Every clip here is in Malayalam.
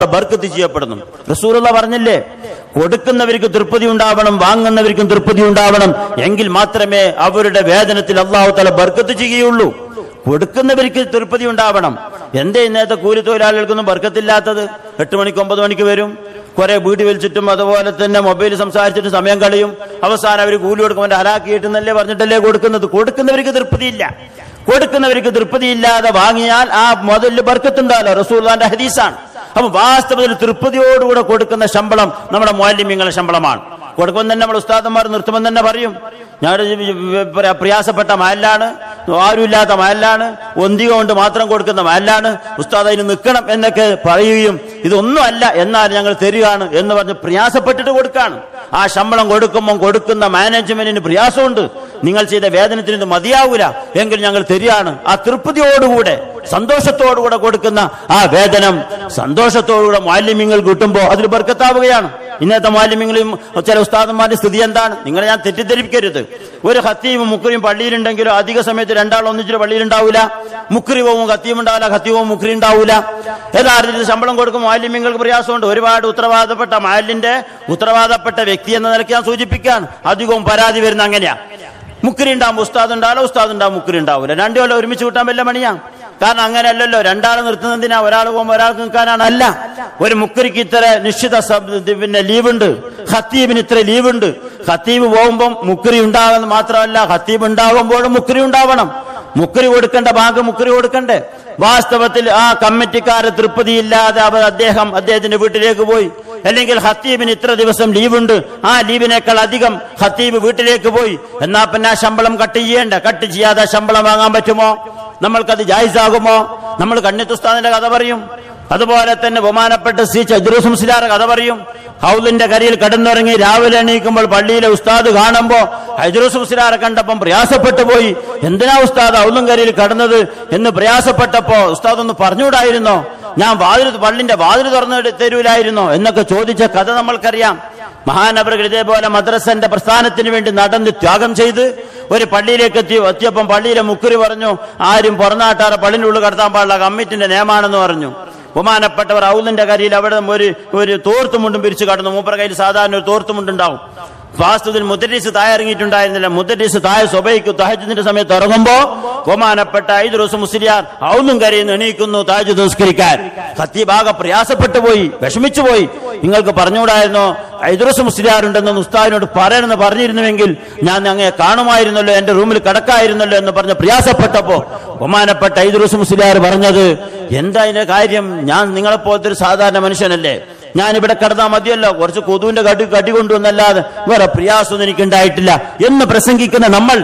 ബർക്കത്ത് ചെയ്യപ്പെടുന്നു റസൂലുള്ള പറഞ്ഞില്ലേ കൊടുക്കുന്നവർക്ക് തൃപ്തി ഉണ്ടാവണം വാങ്ങുന്നവർക്കും തൃപ്തി ഉണ്ടാവണം എങ്കിൽ മാത്രമേ അവരുടെ വേതനത്തിൽ അള്ളാഹു തല ബർക്കത്ത് ചെയ്യുകയുള്ളൂ കൊടുക്കുന്നവർക്ക് തൃപ്തി ഉണ്ടാവണം എന്തേ ഇന്നത്തെ കൂലി തൊഴിലാളികൾക്കൊന്നും ബർക്കത്തില്ലാത്തത് എട്ട് മണിക്ക് ഒമ്പത് മണിക്ക് വരും കുറെ വീട് വലിച്ചിട്ടും അതുപോലെ തന്നെ മൊബൈൽ സംസാരിച്ചിട്ട് സമയം കളയും അവസാനം അവർ കൂലി കൊടുക്കുമ്പോൾ ഹലാക്കിയിട്ടെന്നല്ലേ പറഞ്ഞിട്ടല്ലേ കൊടുക്കുന്നത് കൊടുക്കുന്നവർക്ക് തൃപ്തിയില്ല കൊടുക്കുന്നവർക്ക് തൃപ്തിയില്ലാതെ വാങ്ങിയാൽ ആ മുതലിൽ ബർക്കത്തുണ്ടാവല്ലോ റസൂൽന്റെ ഹദീസാണ് അപ്പൊ വാസ്തവത്തിൽ തൃപ്തിയോടുകൂടെ കൊടുക്കുന്ന ശമ്പളം നമ്മുടെ മാലിന്യങ്ങളുടെ ശമ്പളമാണ് കൊടുക്കുമ്പോൾ തന്നെ നമ്മൾ ഉസ്താദന്മാർ നിർത്തുമെന്ന് തന്നെ പറയും ഞാൻ പ്രയാസപ്പെട്ട മയലാണ് ആരുമില്ലാത്ത മയലാണ് ഒന്തിക കൊണ്ട് മാത്രം കൊടുക്കുന്ന മയലാണ് ഉസ്താദ് അതിന് നിൽക്കണം എന്നൊക്കെ പറയുകയും ഇതൊന്നും അല്ല എന്നാൽ ഞങ്ങൾ തരികയാണ് എന്ന് പറഞ്ഞ് പ്രയാസപ്പെട്ടിട്ട് കൊടുക്കാണ് ആ ശമ്പളം കൊടുക്കുമ്പോൾ കൊടുക്കുന്ന മാനേജ്മെന്റിന് പ്രയാസമുണ്ട് നിങ്ങൾ ചെയ്ത വേതനത്തിന് ഇത് മതിയാവൂല എങ്കിൽ ഞങ്ങൾ തരികയാണ് ആ തൃപ്തിയോടുകൂടെ സന്തോഷത്തോടുകൂടെ കൊടുക്കുന്ന ആ വേതനം സന്തോഷത്തോടുകൂടെ മാലിന്യങ്ങൾ കിട്ടുമ്പോൾ അതിൽ ബർക്കത്താവുകയാണ് ഇന്നത്തെ മാലിന്യങ്ങളും ചില ഉസ്താദന്മാരുടെ സ്ഥിതി എന്താണ് നിങ്ങളെ ഞാൻ തെറ്റിദ്ധരിപ്പിക്കരുത് ഒരു ഹത്തീവും മുക്രിയും പള്ളിയിലുണ്ടെങ്കിലും അധിക സമയത്ത് രണ്ടാൾ ഒന്നിച്ചിട്ട് പള്ളിയിലുണ്ടാവില്ല മുക്രി പോവും ഹത്തീം ഉണ്ടാവില്ല ഹത്തീവും മുക്രി ഉണ്ടാവില്ല യഥാർത്ഥത്തിൽ ശമ്പളം കൊടുക്കും മാലിന്യങ്ങൾക്ക് പ്രയാസമുണ്ട് ഒരുപാട് ഉത്തരവാദപ്പെട്ട മാലിന്റെ ഉത്തരവാദപ്പെട്ട വ്യക്തി എന്ന നിലയ്ക്ക് ഞാൻ സൂചിപ്പിക്കാൻ അധികവും പരാതി വരുന്ന അങ്ങനെയാ മുക്രി ഉണ്ടാവും ഉസ്താദ് ഉണ്ടാവില്ല ഉസ്താദ് ഉണ്ടാവും മുക്രി ഉണ്ടാവില്ല രണ്ടു കൊല്ലം ഒരുമിച്ച് കൂട്ടാൻ വല്ല മണിയാ കാരണം അങ്ങനെയല്ലല്ലോ രണ്ടാൾ നിർത്തുന്നതിനാ ഒരാൾ പോകുമ്പോൾ ഒരാൾക്ക് നിൽക്കാനാണ് അല്ല ഒരു മുക്രിക്ക് ഇത്ര നിശ്ചിത സബ് ഇത് പിന്നെ ലീവുണ്ട് ഖത്തീബിന് ഇത്ര ലീവുണ്ട് ഖത്തീബ് പോകുമ്പോൾ മുക്രി ഉണ്ടാകുന്നത് മാത്രമല്ല ഖത്തീബ് ഉണ്ടാകുമ്പോഴും മുക്രി ഉണ്ടാവണം മുക്രി കൊടുക്കേണ്ട ഭാഗം മുക്രി കൊടുക്കണ്ടേ വാസ്തവത്തിൽ ആ കമ്മിറ്റിക്കാരെ തൃപ്തിയില്ലാതെ അവർ അദ്ദേഹം അദ്ദേഹത്തിന്റെ വീട്ടിലേക്ക് പോയി അല്ലെങ്കിൽ ഹത്തീബിന് ഇത്ര ദിവസം ലീവുണ്ട് ആ ലീവിനേക്കാൾ അധികം ഹത്തീബ് വീട്ടിലേക്ക് പോയി എന്നാ പിന്നെ ആ ശമ്പളം കട്ട് ചെയ്യേണ്ട കട്ട് ചെയ്യാതെ ശമ്പളം വാങ്ങാൻ പറ്റുമോ നമ്മൾക്കത് ജായിസാകുമോ നമ്മൾ കണ്ണിത്തുസ്താദിന്റെ കഥ പറയും അതുപോലെ തന്നെ ബഹുമാനപ്പെട്ട സി ചദ്രൂസ് മുസ്ലിയാർ കഥ പറയും ഹൗലിന്റെ കരിയിൽ കടന്നുറങ്ങി രാവിലെ എണീക്കുമ്പോൾ പള്ളിയിലെ ഉസ്താദ് കാണുമ്പോ ഹൈദ്രൂസ് മുസ്ലിയാറെ കണ്ടപ്പം പ്രയാസപ്പെട്ടു പോയി എന്തിനാ ഉസ്താദ് ഹൗലും കരിയിൽ കടന്നത് എന്ന് പ്രയാസപ്പെട്ടപ്പോ ഉസ്താദ് ഒന്ന് പറഞ്ഞുകൂടായിരുന്നോ ഞാൻ വാതിൽ പള്ളിന്റെ വാതിൽ തുറന്നു തരൂലായിരുന്നോ എന്നൊക്കെ ചോദിച്ച കഥ നമ്മൾക്കറിയാം മഹാനവറുകൾ ഇതേപോലെ മദ്രസന്റെ പ്രസ്ഥാനത്തിന് വേണ്ടി നടന്ന് ത്യാഗം ചെയ്ത് ഒരു പള്ളിയിലേക്ക് എത്തി എത്തിയപ്പം പള്ളിയിലെ മുക്കുരി പറഞ്ഞു ആരും പുറനാട്ടാറെ പള്ളിൻ്റെ ഉള്ളിൽ കടത്താൻ പാടില്ല കമ്മിറ്റിന്റെ നിയമാണെന്ന് പറഞ്ഞു ബഹുമാനപ്പെട്ടവർ ഔലിന്റെ കരിയിൽ അവിടെ ഒരു ഒരു തോർത്തുമുണ്ടും പിരിച്ചു കടന്നു മൂപ്പറ കയ്യിൽ സാധാരണ ഒരു തോർത്തുമുണ്ടുണ്ടാവും വാസ്തുവിൽ മുദ്രീസ് താഴെ ഇറങ്ങിയിട്ടുണ്ടായിരുന്നില്ല മുദ്രീസ് താഴെ സ്വബൈക്ക് താജുദിന്റെ സമയത്ത് ഇറങ്ങുമ്പോ ബഹുമാനപ്പെട്ട ഐదు ദിവസം മുസ്ലിയാർ ഔന്നും കരയിൽ എണീക്കുന്നു താജ് നിസ്കരിക്കാൻ ഖത്തീബാകെ പ്രയാസപ്പെട്ടു പോയി വിഷമിച്ചു പോയി നിങ്ങൾക്ക് പറഞ്ഞുകൂടായിരുന്നോ ഐദ്രസ് മുസ്ലിയാരുണ്ടെന്ന് ഉസ്താദിനോട് പറയണമെന്ന് പറഞ്ഞിരുന്നുവെങ്കിൽ ഞാൻ അങ്ങനെ കാണുമായിരുന്നല്ലോ എന്റെ റൂമിൽ കിടക്കായിരുന്നല്ലോ എന്ന് പറഞ്ഞ് പ്രയാസപ്പെട്ടപ്പോ ബഹുമാനപ്പെട്ട ഐദ്രസ് മുസ്ലിയാർ പറഞ്ഞത് എന്താ ഇതിന്റെ കാര്യം ഞാൻ നിങ്ങളെപ്പോലത്തെ ഒരു സാധാരണ മനുഷ്യനല്ലേ ഞാൻ ഇവിടെ കിടന്നാൽ മതിയല്ലോ കുറച്ച് കൊതുവിന്റെ കടി കടി കൊണ്ടുവന്നല്ലാതെ വേറെ പ്രയാസമൊന്നും എനിക്ക് ഉണ്ടായിട്ടില്ല എന്ന് പ്രസംഗിക്കുന്ന നമ്മൾ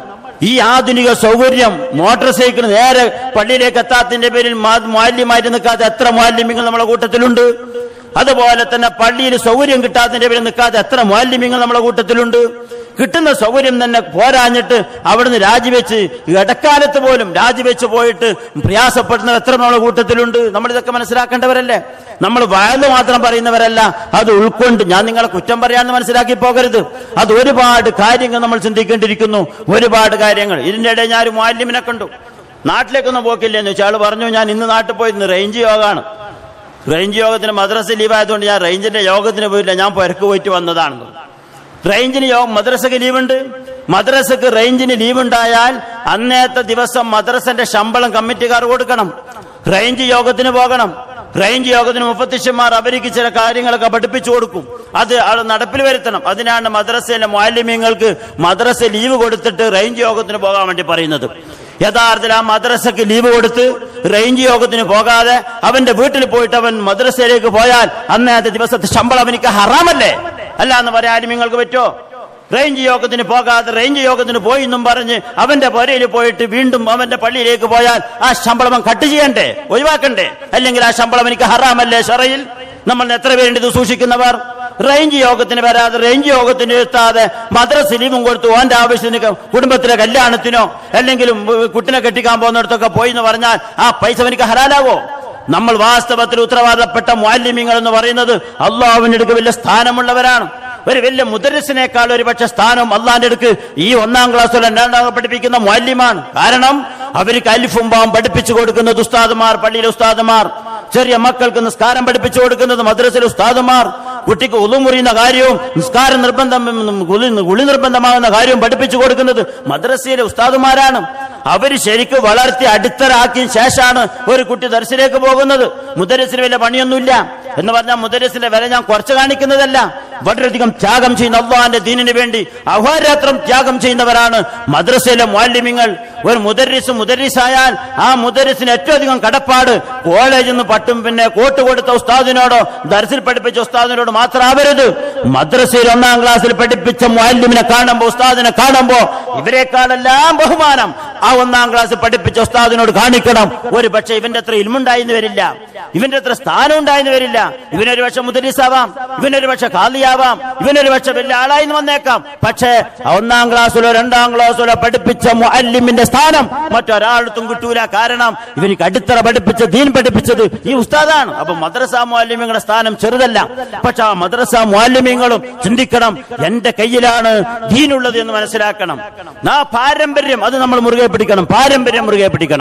ഈ ആധുനിക സൗകര്യം മോട്ടോർ സൈക്കിൾ നേരെ പള്ളിയിലേക്ക് എത്താത്തതിന്റെ പേരിൽ മാ- മാലിന്യമായിട്ട് നിൽക്കാത്ത എത്ര മാലിന്യങ്ങൾ നമ്മുടെ കൂട്ടത്തിലുണ്ട് അതുപോലെ തന്നെ പള്ളിയിൽ സൗകര്യം കിട്ടാത്തതിന്റെ പേരിൽ നിൽക്കാത്ത എത്ര മാലിന്യങ്ങൾ നമ്മുടെ കൂട്ടത്തിലുണ്ട് കിട്ടുന്ന സൗകര്യം തന്നെ പോരാഞ്ഞിട്ട് അവിടുന്ന് രാജിവെച്ച് ഇടക്കാലത്ത് പോലും രാജിവെച്ച് പോയിട്ട് പ്രയാസപ്പെടുന്ന എത്ര നമ്മുടെ കൂട്ടത്തിലുണ്ട് നമ്മൾ ഇതൊക്കെ മനസ്സിലാക്കേണ്ടവരല്ലേ നമ്മൾ വയല് മാത്രം പറയുന്നവരല്ല അത് ഉൾക്കൊണ്ട് ഞാൻ നിങ്ങളെ കുറ്റം പറയാന്ന് മനസ്സിലാക്കി പോകരുത് അത് ഒരുപാട് കാര്യങ്ങൾ നമ്മൾ ചിന്തിക്കേണ്ടിയിരിക്കുന്നു ഒരുപാട് കാര്യങ്ങൾ ഇതിന്റെ ഇടയിൽ ഞാൻ ഒരു മാലിന്യമിനെ കണ്ടു നാട്ടിലേക്കൊന്നും പോക്കില്ല എന്ന് വെച്ചാൽ പറഞ്ഞു ഞാൻ ഇന്ന് നാട്ടിൽ പോയിരുന്നു റേഞ്ച് യോഗമാണ് റേഞ്ച് യോഗത്തിന് മദ്രസ ലീവായതുകൊണ്ട് ഞാൻ റേഞ്ചിന്റെ യോഗത്തിന് പോയില്ല ഞാൻ പുരക്ക് പോയിട്ട് വന്നതാണെന്ന് റേഞ്ചിന് യോഗം മദ്രസക്ക് ലീവുണ്ട് മദ്രസക്ക് റേഞ്ചിന് ലീവ് ഉണ്ടായാൽ അന്നേത്തെ ദിവസം മദ്രസന്റെ ശമ്പളം കമ്മിറ്റിക്കാർ കൊടുക്കണം റേഞ്ച് യോഗത്തിന് പോകണം റേഞ്ച് യോഗത്തിന് മുപ്പത്തിഷ്യന്മാർ അവർക്ക് ചില കാര്യങ്ങളൊക്കെ പഠിപ്പിച്ചു കൊടുക്കും അത് ആൾ നടപ്പിൽ വരുത്തണം അതിനാണ് മദ്രസയിലെ മാലിന്യങ്ങൾക്ക് മദ്രസ ലീവ് കൊടുത്തിട്ട് റേഞ്ച് യോഗത്തിന് പോകാൻ വേണ്ടി പറയുന്നത് യഥാർത്ഥത്തിൽ ആ മദ്രസക്ക് ലീവ് കൊടുത്ത് റേഞ്ച് യോഗത്തിന് പോകാതെ അവന്റെ വീട്ടിൽ പോയിട്ട് അവൻ മദ്രസയിലേക്ക് പോയാൽ അന്നത്തെ ദിവസത്തെ ശമ്പളം അവനിക്ക് ഹറാമല്ലേ അല്ല എന്ന് പറയാൻ നിങ്ങൾക്ക് പറ്റോ റേഞ്ച് യോഗത്തിന് പോകാതെ റേഞ്ച് യോഗത്തിന് പോയി എന്നും പറഞ്ഞ് അവന്റെ പുരയിൽ പോയിട്ട് വീണ്ടും അവന്റെ പള്ളിയിലേക്ക് പോയാൽ ആ ശമ്പളം അവൻ കട്ട് ചെയ്യണ്ടേ ഒഴിവാക്കണ്ടേ അല്ലെങ്കിൽ ആ ശമ്പളം എനിക്ക് ഹറാമല്ലേ ഷറയിൽ നമ്മൾ എത്ര പേരുണ്ട് ഇത് സൂക്ഷിക്കുന്നവർ റേഞ്ച് യോഗത്തിന് വരാതെ റേഞ്ച് യോഗത്തിന് എത്താതെ മദ്രസ ലീവും കൊടുത്തു ഓന്റെ ആവശ്യത്തിന് ക- കുടുംബത്തിലെ കല്യാണത്തിനോ അല്ലെങ്കിൽ കുട്ടിനെ കെട്ടിക്കാൻ പോകുന്നിടത്തൊക്കെ പോയി എന്ന് പറഞ്ഞാൽ ആ പൈസ എനിക്ക് ഹലാലാവോ നമ്മൾ വാസ്തവത്തിൽ ഉത്തരവാദപ്പെട്ട മാലിന്യങ്ങൾ എന്ന് പറയുന്നത് അള്ളാഹുവിന്റെ അടുക്ക് വലിയ സ്ഥാനമുള്ളവരാണ് ഒരു വലിയ മുദരസിനേക്കാൾ ഒരു പക്ഷെ സ്ഥാനം അള്ളാന്റെ അടുക്ക് ഈ ഒന്നാം ക്ലാസ്സിൽ രണ്ടാം ക്ലാസ് പഠിപ്പിക്കുന്ന മാലിന്യമാണ് കാരണം അവർക്ക് അലിഫും ബാം പഠിപ്പിച്ചു കൊടുക്കുന്ന ഉസ്താദുമാർ പള്ളിയിലെ ഉസ്താദുമാർ ചെറിയ മക്കൾക്ക് നിസ്കാരം പഠിപ്പിച്ചു കൊടുക്കുന്നത് മദ്രസയിലെ ഉസ്താദുമാർ കുട്ടിക്ക് ഉളു മുറിയുന്ന കാര്യവും നിസ്കാരം നിർബന്ധം കുളി കുളി നിർബന്ധമാകുന്ന കാര്യവും പഠിപ്പിച്ചു കൊടുക്കുന്നത് മദ്രസയിലെ ഉസ്താദുമാരാണ് അവര് ശരിക്കും വളർത്തി അടിത്തറാക്കിയ ശേഷമാണ് ഒരു കുട്ടി ദർശനത്തിലേക്ക് പോകുന്നത് മുദരസിന് വലിയ പണിയൊന്നുമില്ല എന്ന് പറഞ്ഞാൽ മുദരസിന്റെ വില ഞാൻ കുറച്ച് കാണിക്കുന്നതല്ല വളരെയധികം ത്യാഗം ചെയ്യുന്ന അള്ളാന്റെ ദീനിന് വേണ്ടി അഹോരാത്രം ത്യാഗം ചെയ്യുന്നവരാണ് മദ്രസയിലെ മാലിന്യങ്ങൾ ഒരു മുദരിസ് മുദരിസായാൽ ആ മുദരിസിന് ഏറ്റവും അധികം കടപ്പാട് കോളേജിൽ നിന്ന് പട്ടും പിന്നെ കോട്ട് കൊടുത്ത ഉസ്താദിനോടോ ദർസിൽ പഠിപ്പിച്ച ഉസ്താദിനോട് മാത്രമാവരുത് മദ്രസയിൽ ഒന്നാം ക്ലാസ്സിൽ പഠിപ്പിച്ച മാലിന്യമിനെ കാണുമ്പോ ഉസ്താദിനെ കാണുമ്പോ ഇവരെക്കാളെല്ലാം ബഹുമാനം ആ ഒന്നാം ക്ലാസ് പഠിപ്പിച്ച ഉസ്താദിനോട് കാണിക്കണം ഒരു പക്ഷെ ഇവന്റെ അത്ര ഇൽമുണ്ടായിന്ന് വരില്ല ഇവന്റെ അത്ര സ്ഥാനം ഉണ്ടായിന്ന് വരില്ല ഇവനൊരു പക്ഷെ മുദരിസാവാം ഇവനൊരു പക്ഷെ കാലിയാവാം ഇവനൊരു പക്ഷെ വലിയ ആളായി വന്നേക്കാം പക്ഷേ ഒന്നാം ക്ലാസ്സിലോ രണ്ടാം ക്ലാസ്സിലോ പഠിപ്പിച്ച മുഅല്ലിമിന്റെ സ്ഥാനം മറ്റൊരാളത്തും കിട്ടൂല കാരണം ഇവനിക്ക് അടിത്തറ പഠിപ്പിച്ച ദീൻ പഠിപ്പിച്ചത് ഈ ഉസ്താദാണ് അപ്പൊ മദ്രസ മുഅല്ലിമിങ്ങളുടെ സ്ഥാനം ചെറുതല്ല പക്ഷെ ആ മദ്രസ മുഅല്ലിമീങ്ങളും ചിന്തിക്കണം എന്റെ കയ്യിലാണ് ദീനുള്ളത് എന്ന് മനസ്സിലാക്കണം ആ പാരമ്പര്യം അത് നമ്മൾ മുറുകെ പിടിക്കണം പാരമ്പര്യം മുറുകെ പിടിക്കണം